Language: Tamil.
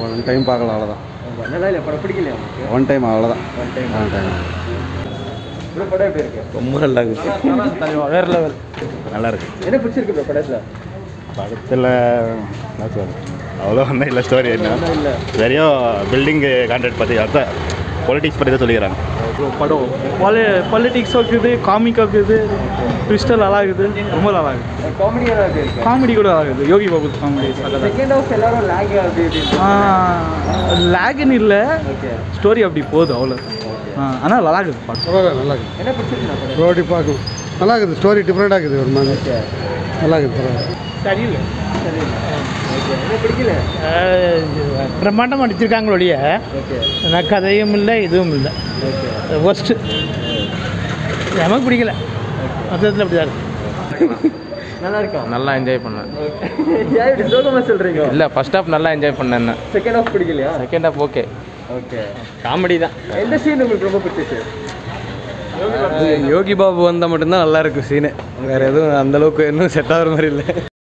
ஒன் டைம் பார்க்கலாம் அவ்வளோதான் நல்லா இல்லை படம் பிடிக்கலையா உங்களுக்கு ஒன் டைம் அவ்வளோதான் one time one time bro படம் எப்படி இருக்கு ரொம்ப நல்லா இருக்குது வேற லெவல் நல்லா இருக்கு என்ன பிடிச்சிருக்கு ப்ரோ படத்தில் படத்தில் என்ன சொல்றது அவ்வளோ ஒன்றும் இல்லை ஸ்டோரி என்ன ஒன்றும் இல்லை வெறும் பில்டிங் கான்ட்ராக்ட் பற்றி அதான் பொலிட்டிக்ஸ் பற்றி தான் சொல்லிக்கிறாங்க படம் பாலி பாலிட்டிக்ஸாக இருக்குது காமிக்காக இருக்குது ட்விஸ்டர் நல்லா இருக்குது ரொம்ப நல்லா இருக்குது காமெடியாக எப்படி இருக்கு காமெடி கூட நல்லா இருக்குது Yogi Babu comedy second half எல்லாரும் லேக் ஆகுது அப்படின்னு லேகுன்னு இல்லை ஓகே ஸ்டோரி அப்படி போகுது அவ்வளோ ஆனால் நல்லா இருக்குது படம் பரவாயில்ல நல்லா இருக்குது என்ன பிடிச்சிருக்கு நான் படம் ரோடி பார்க்கணும் நல்லா இருக்குது ஸ்டோரி டிஃப்ரெண்ட்டாக இருக்குது ஒரு மாதிரி ஓகே நல்லா இருக்குது பரவாயில்ல சரியில்லை சரி ஓகே என்ன பிடிக்கல பிரம்மாண்டம் அடிச்சிருக்காங்க ஒழிய ஓகே நான் கதையும் இல்லை இதுவும் இல்லை ஓகே ஒஸ்ட்டு நமக்கு பிடிக்கல மொத்தத்தில் அப்படி தான் இருக்கு நல்லா இருக்கா நல்லா என்ஜாய் பண்ணேன் ஓகே ஏன் இப்படி சோகமாக சொல்கிறீங்க இல்லை ஃபர்ஸ்ட் ஹாஃப் நல்லா என்ஜாய் பண்ணேன் செகண்ட் ஹாஃப் பிடிக்கலையா second half okay okay comedy தான் எந்த சீன் உங்களுக்கு ரொம்ப பிடிச்சிச்சு யோகி பாபு வந்தால் மட்டும்தான் நல்லா இருக்கும் சீனு வேறு எதுவும் அந்த அளவுக்கு இன்னும் செட் ஆகிற மாதிரி இல்லை